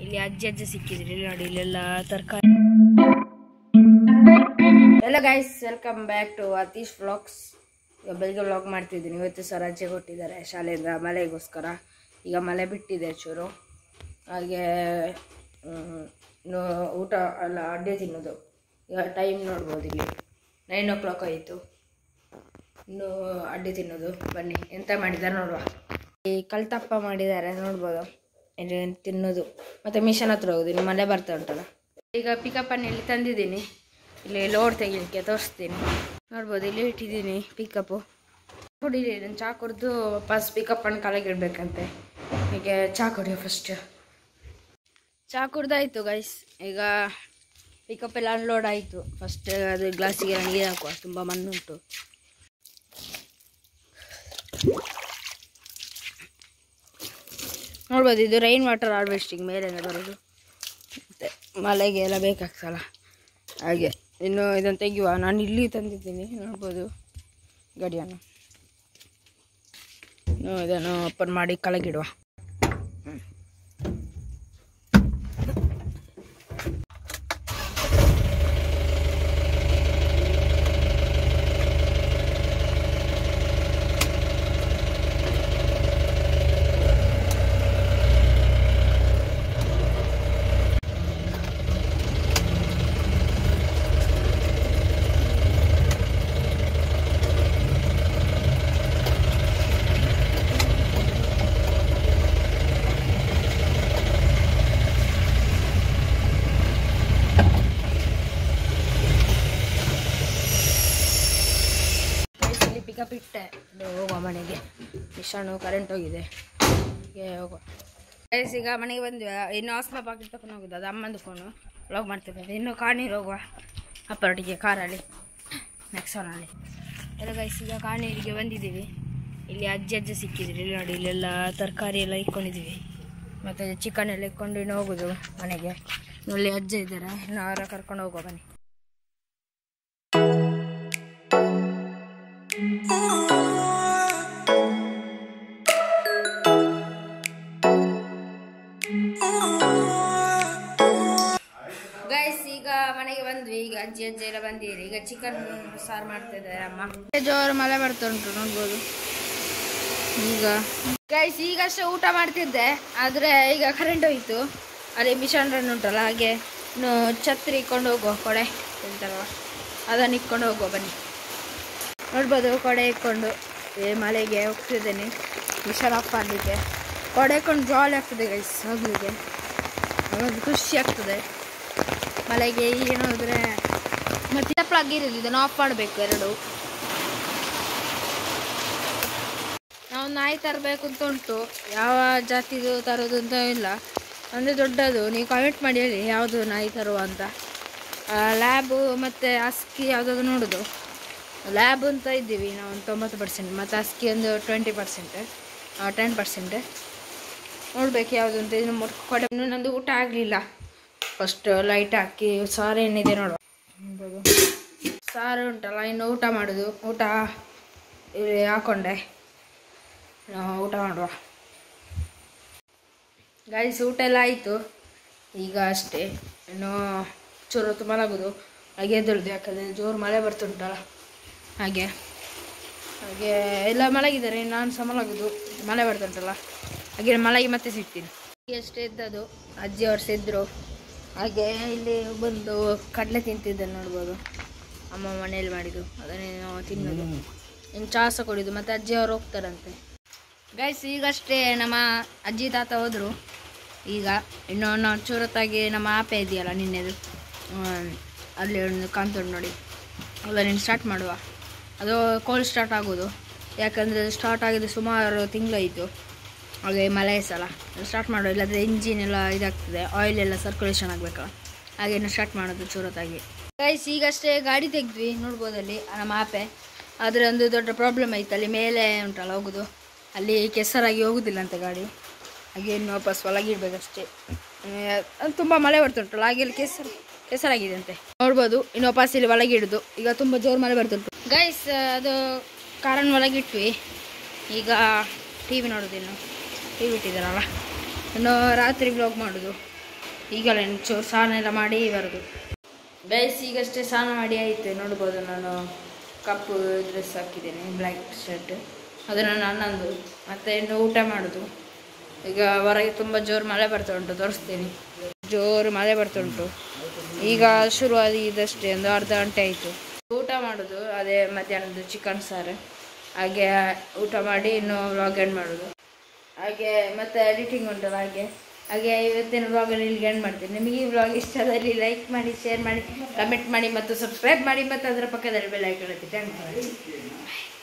ಇಲ್ಲಿ ಅಜ್ಜಿ ಅಜ್ಜಿ ಸಿಕ್ಕಿದ್ರು ಇಲ್ಲಿ ನೋಡಿ ಇಲ್ಲೆಲ್ಲ ತರಕಾರಿ ಎಲ್ಲ guys welcome back to Atheesh vlogs ಈಗ ಬೆಳಿಗ್ಗೆ ವ್ಲಾಗ್ ಮಾಡ್ತಿದ್ದೀನಿ ಇವತ್ತು ಸಹ ರಜೆ ಕೊಟ್ಟಿದ್ದಾರೆ ಶಾಲೆಯಿಂದ ಮಳೆಗೋಸ್ಕರ ಈಗ ಮಳೆ ಬಿಟ್ಟಿದೆ ಚೂರು ಹಾಗೆ ಹ್ಮ್, ಇನ್ನು ಊಟ ಅಲ್ಲ ಅಡ್ಡೆ ತಿನ್ನೋದು ಈಗ ಟೈಮ್ ನೋಡ್ಬೋದು ಇಲ್ಲಿ ನೈನ್ ಓ ಕ್ಲಾಕ್ ಆಯಿತು ಇನ್ನು ಅಡ್ಡೆ ತಿನ್ನೋದು ಬನ್ನಿ ಎಂತ ಮಾಡಿದ್ದಾರೆ ನೋಡುವ ಈ ಕಲ್ತಪ್ಪ ಮಾಡಿದ್ದಾರೆ ನೋಡ್ಬೋದು ಇಲ್ಲಿ ತಿನ್ನೋದು ಮತ್ತು ಮಿಷನ್ ಹತ್ರ ಹೋಗುದು ಇಲ್ಲಿ ಮಳೆ ಬರ್ತಾ ಉಂಟಲ್ಲ ಈಗ ಪಿಕಪ್ಪನ್ನು ಇಲ್ಲಿ ತಂದಿದ್ದೀನಿ ಇಲ್ಲಿ ಲೋಡ್ ತೆಗಿಲಿಕ್ಕೆ ತೋರಿಸ್ತೀನಿ ನೋಡ್ಬೋದು ಇಲ್ಲಿ ಇಟ್ಟಿದ್ದೀನಿ ಪಿಕಪ್ಪು ಕುಡೀರಿ ನಾನು ಚಹಾ ಕುಡಿದು ವಾಪಸ್ ಪಿಕಪ್ಪನ್ನು ಕಾಲಿಗೆ ಇಡಬೇಕಂತೆ ಹೀಗೆ ಚಹಾ ಕುಡಿಯೋ ಫಸ್ಟ್ ಚಹಾ ಕುಡ್ದಾಯ್ತು ಗೈಸ್ ಈಗ ಪಿಕಪ್ ಎಲ್ಲ ಅನ್ಲೋಡ್ ಆಯಿತು ಫಸ್ಟ್ ಅದು ಗ್ಲಾಸಿಗೆ ನೀರು ಹಾಕುವ ತುಂಬ ಮಣ್ಣುಂಟು ನೋಡ್ಬೋದು ಇದು ರೈನ್ ವಾಟರ್ ಹಾರ್ವೆಸ್ಟಿಂಗ್ ಮೇಲೆ ಬರೋದು ಮತ್ತು ಮಳೆಗೆ ಎಲ್ಲ ಬೇಕಾಗ್ತಲ್ಲ ಹಾಗೆ ಇನ್ನು ಇದನ್ನು ತೆಗೆಯುವ ನಾನು ಇಲ್ಲಿ ತಂದಿದ್ದೀನಿ ನೋಡ್ಬೋದು ಗಡಿಯನ್ನು ಇನ್ನು ಇದನ್ನು ಓಪನ್ ಮಾಡಿ ಕೆಳಗಿಡುವ ಹ್ಮ್. Guys, ಇಲ್ಲಿ ಪಿಕಪ್ ಇಟ್ಟೆ ಇದು ಹೋಗುವ ಮನೆಗೆ ಮಿಷಾನು ಕರೆಂಟ್ ಹೋಗಿದೆ ಹೀಗೆ ಹೋಗುವ ಗೈಸ್ ಈಗ ಮನೆಗೆ ಬಂದ್ವಿ ಇನ್ನು ಹಾಸ್ಮ ಪಾಕೆಟ್ ತಗೊಂಡು ಹೋಗುದು ಅದು ಅಮ್ಮಂದು ಫೋನು ಲಾಗ್ ಮಾಡ್ತಿದ್ದೆ ಇನ್ನು ಕಾಣೀರು ಹೋಗುವ ಅಪ್ಪರೊಟ್ಟಿಗೆ ಕಾರಲ್ಲಿ ನೆಕ್ಸೋನಲ್ಲಿ ಎಲ್ಲ ಗೈಸ್ ಈಗ ಕಾಣೀರಿಗೆ ಬಂದಿದ್ದೀವಿ ಇಲ್ಲಿ ಅಜ್ಜಿ ಅಜ್ಜಿ ಸಿಕ್ಕಿದ್ರು ಇಲ್ಲಿ ನೋಡಿ ಇಲ್ಲೆಲ್ಲ ತರಕಾರಿ ಎಲ್ಲ ಇಟ್ಕೊಂಡಿದ್ದೀವಿ ಮತ್ತು ಚಿಕನ್ ಎಲ್ಲ ಇಟ್ಕೊಂಡು ಇನ್ನು ಹೋಗೋದು ಮನೆಗೆ ಇಲ್ಲಿ ಅಜ್ಜ ಇದ್ದಾರೆ ಇನ್ನು ಅವರ ಕರ್ಕೊಂಡು ಹೋಗುವ ಬನ್ನಿ ಗೈಸ್ ಈಗ ಮನೆಗೆ ಬಂದ್ವಿ ಈಗ ಅಜ್ಜಿ ಅಜ್ಜಿ ಎಲ್ಲ ಬಂದಿರಿ ಈಗ ಚಿಕನ್ ಸಾರು ಮಾಡ್ತಾ ಇದ್ದಾರೆ ಅಮ್ಮ ಜೋರು ಮಳೆ ಬರ್ತಾ ಉಂಟು ನೋಡ್ಬೋದು ಈಗ ಗೈಸ್ ಈಗಷ್ಟೇ ಊಟ ಮಾಡ್ತಿದ್ದೆ ಆದರೆ ಈಗ ಕರೆಂಟ್ ಹೋಯ್ತು ಅಲ್ಲಿ ಮಿಷನ್ ರನ್ ಉಂಟಲ್ಲ ಹಾಗೆ ಇನ್ನು ಛತ್ರಿ ಇಟ್ಕೊಂಡು ಹೋಗುವ ಕೊಡೆ ಎಂತಲ್ವ ಅದನ್ನು ಇಟ್ಕೊಂಡು ಹೋಗುವ ಬನ್ನಿ ನೋಡ್ಬೋದು ಕೊಡೆ ಇಟ್ಕೊಂಡು ಏ ಮಳೆಗೆ ಹೋಗ್ತಿದ್ದೇನೆ ಮಿಷನ್ ಆಫ್ ಮಾಡಲಿಕ್ಕೆ ಕೊಡೆ ಇಟ್ಕೊಂಡು ಜಾಲಿ ಆಗ್ತದೆ ಗೈಸ್ ಹೋಗ್ಲಿಕ್ಕೆ ನಮಗೆ ಖುಷಿ ಆಗ್ತದೆ ಮಳೆಗೆ ಏನಾದ್ರೆ ಮತ್ತೆ ಪ್ಲಗ್ ಇರೋದು ಇದನ್ನು ಆಫ್ ಮಾಡಬೇಕು ಎರಡು ನಾವು ನಾಯಿ ತರಬೇಕು ಅಂತ ಉಂಟು ಯಾವ ಜಾತಿದು ತರೋದು ಅಂತ ಇಲ್ಲ ಅಂದರೆ ದೊಡ್ಡದು ನೀವು ಕಮೆಂಟ್ ಮಾಡಿ ಹೇಳಿ ಯಾವುದು ನಾಯಿ ತರುವ ಅಂತ ಲ್ಯಾಬು ಮತ್ತು ಅಸ್ಕಿ ಯಾವುದಾದ್ರು ನೋಡೋದು ಲ್ಯಾಬ್ ಅಂತ ಇದ್ದೀವಿ ನಾವು ಒಂದು ತೊಂಬತ್ತು ಪರ್ಸೆಂಟ್ ಮತ್ತು ಅಸ್ಕಿ ಒಂದು ಟ್ವೆಂಟಿ ಪರ್ಸೆಂಟ್ ಟೆನ್ ಪರ್ಸೆಂಟ್ ನೋಡ್ಬೇಕು ಯಾವುದು ಅಂತ ಇನ್ನು ಮುಟ್- ಕೊಡೆ ಇನ್ನು ನಂದು ಊಟ ಆಗಲಿಲ್ಲ ಫಸ್ಟ್ ಲೈಟ್ ಹಾಕಿ ಸಾರು ಏನಿದೆ ನೋಡುವ ನೋಡ್ಬೋದು ಸಾರು ಉಂಟಲ್ಲ ಇನ್ನು ಊಟ ಮಾಡೋದು ಊಟ ಇಲ್ಲಿ ಹಾಕೊಂಡೆ ನಾವು ಊಟ ಮಾಡುವ ಗೈಸ್ ಊಟ ಎಲ್ಲ ಆಯಿತು ಈಗ ಅಷ್ಟೇ ಇನ್ನು ಚೂರು ಹೊತ್ತು ಮಲಗೋದು ಹಾಗೆ ಎದ್ದೇಳುದು ಯಾಕಂದರೆ ಜೋರು ಮಳೆ ಬರ್ತುಂಟಲ್ಲ ಹಾಗೆ ಹಾಗೆ ಎಲ್ಲ ಮಲಗಿದ್ದಾರೆ ನಾನು ಸಹ ಮಲಗುದು ಮಳೆ ಬರ್ತುಂಟಲ್ಲ ಹಾಗೆ ಮಲಗಿ ಮತ್ತೆ ಸಿಗ್ತೀನಿ ಈಗ ಅಷ್ಟೇ ಎದ್ದದು ಅಜ್ಜಿ ಅವ್ರು ಸಿದ್ರು ಹಾಗೆ ಇಲ್ಲಿ ಬಂದು ಕಡಲೆ ತಿಂತಿದ್ದೆ ನೋಡ್ಬೋದು ಅಮ್ಮ ಮನೆಯಲ್ಲಿ ಮಾಡಿದ್ದು ಅದನ್ನೇ ನಾವು ತಿನ್ನೋದು ಇನ್ನು ಚಹಾ ಸಹ ಕುಡಿದು ಮತ್ತು ಅಜ್ಜಿ ಅವರು ಹೋಗ್ತಾರಂತೆ ಗೈಸ್ ಈಗಷ್ಟೇ ನಮ್ಮ ಅಜ್ಜಿ ತಾತ ಹೋದರು ಈಗ ಇನ್ನು ನಾವು ಚೂರತ್ತಾಗಿ ನಮ್ಮ ಆಪೆ ಇದೆಯಲ್ಲ ನಿನ್ನೆದು ಹ್ಮ್, ಅಲ್ಲಿ ಒಂದು ಕಾಣ್ತುಂಟು ನೋಡಿ ಅದನ್ನು ಸ್ಟಾರ್ಟ್ ಮಾಡುವ ಅದು ಕೋಲ್ಡ್ ಸ್ಟಾರ್ಟ್ ಆಗೋದು ಯಾಕಂದರೆ ಸ್ಟಾರ್ಟ್ ಆಗಿದ್ದು ಸುಮಾರು ತಿಂಗಳಾಯಿತು ಹಾಗೆ ಮಳೆ ಸಲ ಸ್ಟಾರ್ಟ್ ಮಾಡೋ ಇಲ್ಲಾಂದರೆ ಇಂಜಿನ್ ಎಲ್ಲ ಇದಾಗ್ತದೆ ಆಯಿಲ್ ಎಲ್ಲ ಸರ್ಕ್ಯುಲೇಷನ್ ಆಗಬೇಕಲ್ಲ ಹಾಗೆ ಇನ್ನು ಸ್ಟಾರ್ಟ್ ಮಾಡೋದು ಚೂರತ್ತಾಗಿ ಗೈಸ್ ಈಗಷ್ಟೇ ಗಾಡಿ ತೆಗೆದ್ವಿ ನೋಡ್ಬೋದಲ್ಲಿ ನಮ್ಮ ಆಪೆ ಆದರೆ ಒಂದು ದೊಡ್ಡ ಪ್ರಾಬ್ಲಮ್ ಐತೆ ಅಲ್ಲಿ ಮೇಲೆ ಉಂಟಲ್ಲ ಹೋಗೋದು ಅಲ್ಲಿ ಕೆಸರಾಗಿ ಹೋಗುದಿಲ್ಲ ಅಂತ ಗಾಡಿ ಹಾಗೆ ಇನ್ನು ವಾಪಸ್ ಒಳಗಿಡ್ಬೇಕಷ್ಟೇ ತುಂಬ ಮಳೆ ಬರ್ತುಂಟಲ್ಲ ಹಾಗೆ ಇಲ್ಲಿ ಕೆಸರು ಕೆಸರಾಗಿದೆ ಅಂತೆ ನೋಡ್ಬೋದು ಇನ್ನು ವಾಪಸ್ ಇಲ್ಲಿ ಒಳಗಿಡುದು ಈಗ ತುಂಬ ಜೋರು ಮಳೆ ಬರ್ತುಂಟು ಗೈಸ್ ಅದು ಕಾರನ್ನು ಒಳಗಿಟ್ವಿ ಈಗ ಟಿ ವಿ ನೋಡೋದು ಇನ್ನು ಟಿ ವಿ ಇಟ್ಟಿದ್ದಾರಲ್ಲ ಇನ್ನು ರಾತ್ರಿ ಬ್ಲಾಗ್ ಮಾಡೋದು ಈಗಲೇ ಚೂರು ಸ್ನಾನ ಎಲ್ಲ ಮಾಡಿ ಬರೋದು ಬೇಯಿಸಿ ಈಗಷ್ಟೇ ಸ್ನಾನ ಮಾಡಿ ಆಯಿತು ನೋಡ್ಬೋದು ನಾನು ಕಪ್ಪು ಡ್ರೆಸ್ ಹಾಕಿದ್ದೇನೆ ಬ್ಲ್ಯಾಕ್ ಶರ್ಟ್ ಅದು ನನ್ನ ಅಣ್ಣಂದು ಮತ್ತು ಇನ್ನು ಊಟ ಮಾಡೋದು ಈಗ ಹೊರಗೆ ತುಂಬ ಜೋರು ಮಳೆ ಬರ್ತಾ ಉಂಟು ತೋರಿಸ್ತೀನಿ ಜೋರು ಮಳೆ ಬರ್ತಾ ಉಂಟು ಈಗ ಶುರುವಾದಷ್ಟೇ ಒಂದು ಅರ್ಧ ಗಂಟೆ ಆಯಿತು ಊಟ ಮಾಡೋದು ಅದೇ ಮಧ್ಯಾಹ್ನದ್ದು ಚಿಕನ್ ಸಾರು ಹಾಗೆ ಊಟ ಮಾಡಿ ಇನ್ನು ವ್ಲಾಗ್ ಎಂಡ್ ಮಾಡೋದು ಹಾಗೆ ಮತ್ತೆ ಎಡಿಟಿಂಗ್ ಉಂಟಲ್ಲ ಹಾಗೆ ಹಾಗೆ ಇವತ್ತಿನ ವ್ಲಾಗಲ್ಲಿ ಇಲ್ಲಿಗೆ ಎಂಡ್ ಮಾಡ್ತೀನಿ ನಿಮಗೆ ಈ ವ್ಲಾಗ್ ಇಷ್ಟ ಆದಲ್ಲಿ ಲೈಕ್ ಮಾಡಿ ಶೇರ್ ಮಾಡಿ ಕಮೆಂಟ್ ಮಾಡಿ ಮತ್ತು ಸಬ್ಸ್ಕ್ರೈಬ್ ಮಾಡಿ ಮತ್ತು ಅದರ ಪಕ್ಕದಲ್ಲಿ ಬೆಲ್ ಐಕನ್ ಒತ್ತಿ ಥ್ಯಾಂಕ್ ಯು